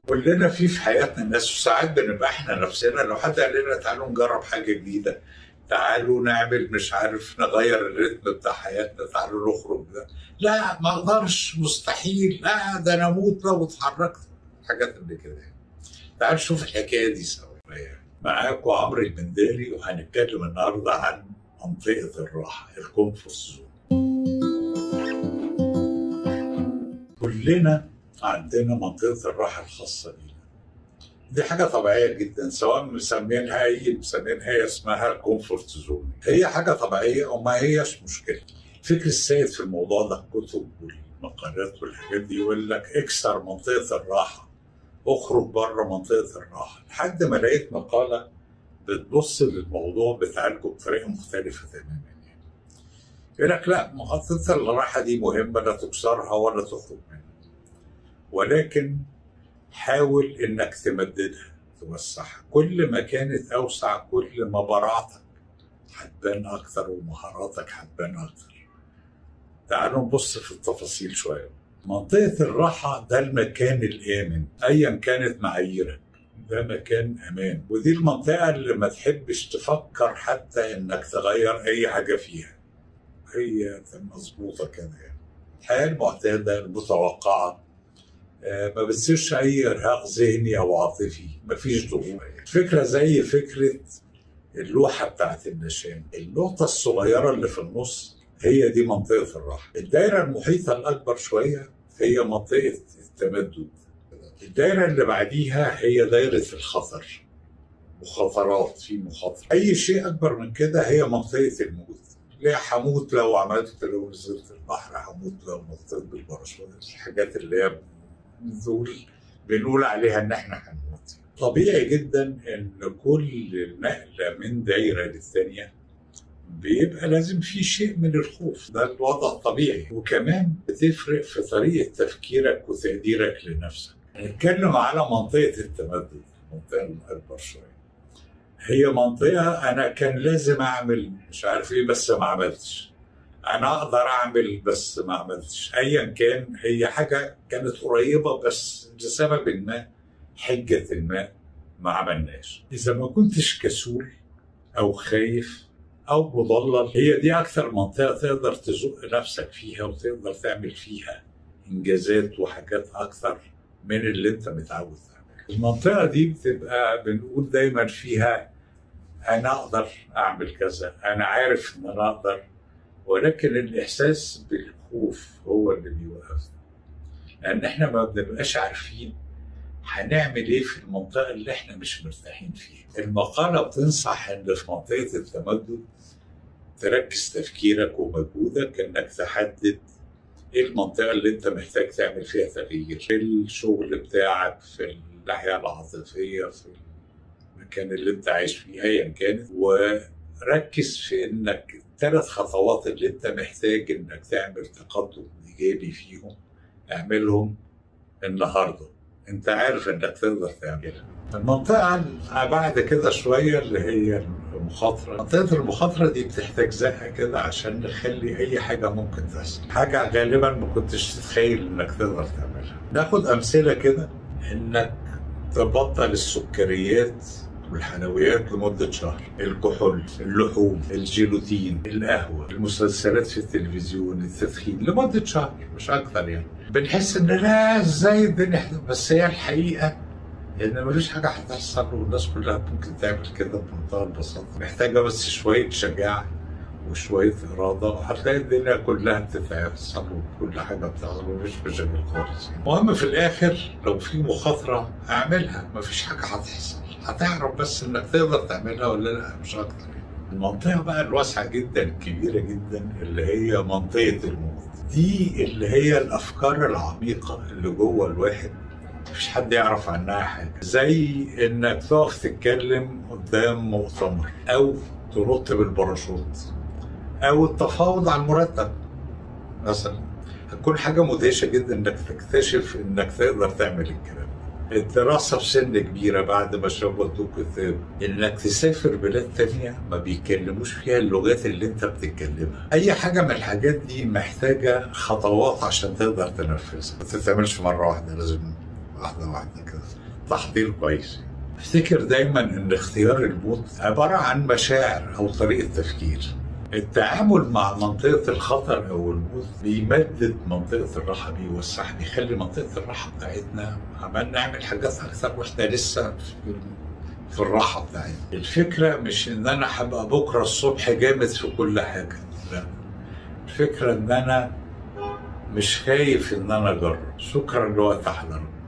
كلنا في في حياتنا ناس وساعات بنبقى احنا نفسنا لو حد قال لنا تعالوا نجرب حاجه جديده تعالوا نعمل مش عارف نغير الريتم بتاع حياتنا تعالوا نخرج ده لا ما اقدرش مستحيل لا ده انا اموت لو اتحركت حاجات اللي كده تعالوا نشوف الحكايه دي سوا معاكم عمرو المنداري وهنتكلم النهارده عن منطقه الراحه الكومفورت زون كلنا عندنا منطقه الراحه الخاصه بينا دي حاجه طبيعيه جدا سواء مسمينها اي مسمينها هي اسمها الكومفورت زون هي حاجه طبيعيه وما هيش مشكله الفكر السائد في الموضوع ده الكتب والمقالات والحاجات دي يقول لك اكسر منطقه الراحه اخرج بره منطقه الراحه لحد ما لقيت مقاله بتبص للموضوع بتعالجه بطريقه مختلفه تماما يعني. يقول لك لا منطقه الراحه دي مهمه لا تكسرها ولا تخرج منها ولكن حاول انك تمددها توسعها كل ما كانت اوسع كل ما براعتك هتبان اكتر ومهاراتك هتبان اكتر تعالوا نبص في التفاصيل شويه منطقة الراحة ده المكان الآمن أيا كانت معاييرك ده مكان أمان ودي المنطقة اللي ما تحبش تفكر حتى إنك تغير أي حاجة فيها هي مظبوطة كده يعني الحياة المعتادة المتوقعة آه ما بتصيرش أي إرهاق ذهني أو عاطفي مفيش ضغوط فكرة زي فكرة اللوحة بتاعت النشان النقطة الصغيرة اللي في النص هي دي منطقة الراحة الدائرة المحيطة الأكبر شوية هي منطقة التمدد الدائرة اللي بعديها هي دائرة الخطر مخاطرات في مخاطرة أي شيء أكبر من كده هي منطقة الموت ليه هموت لو عملت لو نزلت البحر هموت لو نطيت بالباراشوت الحاجات اللي هي دول بنقول عليها إن إحنا هنموت طبيعي جدا إن كل نقلة من دايرة للثانية بيبقى لازم في شيء من الخوف ده الوضع الطبيعي وكمان بتفرق في طريقة تفكيرك وتقديرك لنفسك نتكلم على منطقة التمدد المنطقة الأكبر شوية هي منطقة أنا كان لازم أعمل مش عارف إيه بس ما عملتش أنا أقدر أعمل بس ما عملتش أيا كان هي حاجة كانت قريبة بس لسبب ما حجة ما ما عملناش إذا ما كنتش كسول أو خايف او مضلل هي دي اكثر منطقه تقدر تزق نفسك فيها وتقدر تعمل فيها انجازات وحاجات اكثر من اللي انت متعود تعملها المنطقه دي بتبقى بنقول دايما فيها انا اقدر اعمل كذا انا عارف ان انا اقدر ولكن الاحساس بالخوف هو اللي بيوقفنا لان احنا ما بنبقاش عارفين هنعمل ايه في المنطقه اللي احنا مش مرتاحين فيها المقاله بتنصح ان في منطقه التمدد تركز تفكيرك ومجهودك انك تحدد ايه المنطقه اللي انت محتاج تعمل فيها تغيير في الشغل بتاعك في الناحيه العاطفيه في المكان اللي انت عايش فيه ايا كانت وركز في انك الثلاث خطوات اللي انت محتاج انك تعمل تقدم ايجابي فيهم اعملهم النهارده انت عارف انك تقدر تعملها المنطقة بعد كده شوية اللي هي المخاطرة منطقة المخاطرة دي بتحتاج زقة كده عشان نخلي أي حاجة ممكن تحصل حاجة غالبا ما كنتش تتخيل إنك تقدر تعملها ناخد أمثلة كده إنك تبطل السكريات والحلويات لمدة شهر الكحول اللحوم الجيلوتين القهوة المسلسلات في التلفزيون التدخين لمدة شهر مش أكثر يعني بنحس إن لا إزاي الدنيا بس هي الحقيقة ان مفيش حاجه هتحصل والناس كلها ممكن تعمل كده بمنتهى البساطه محتاجه بس شويه شجاعه وشويه اراده وهتلاقي الدنيا كلها بتتحصل وكل حاجه بتحصل ومفيش مشاكل خالص المهم في الاخر لو في مخاطره اعملها مفيش حاجه هتحصل هتعرف بس انك تقدر تعملها ولا لا مش اكتر المنطقه بقى الواسعه جدا الكبيره جدا اللي هي منطقه الموت دي اللي هي الافكار العميقه اللي جوه الواحد مفيش حد يعرف عنها حاجة زي انك تقف تتكلم قدام مؤتمر او تنط بالباراشوت او التفاوض على المرتب مثلا هتكون حاجة مدهشة جدا انك تكتشف انك تقدر تعمل الكلام الدراسة في سن كبيرة بعد ما شغلتوك كتاب انك تسافر بلاد تانية ما بيتكلموش فيها اللغات اللي انت بتتكلمها اي حاجة من الحاجات دي محتاجة خطوات عشان تقدر تنفذها ما تتعملش مرة واحدة لازم واحده واحده كده تحضير كويس افتكر دايما ان اختيار الموت عباره عن مشاعر او طريقه تفكير التعامل مع منطقة الخطر أو الموت بيمدد منطقة الراحة بيوسعها بيخلي منطقة الراحة بتاعتنا عمال نعمل حاجات أكثر وإحنا لسه في في الراحة بتاعتنا الفكرة مش إن أنا هبقى بكرة الصبح جامد في كل حاجة لا الفكرة إن أنا مش خايف إن أنا أجرب شكرا لوقت حضرتك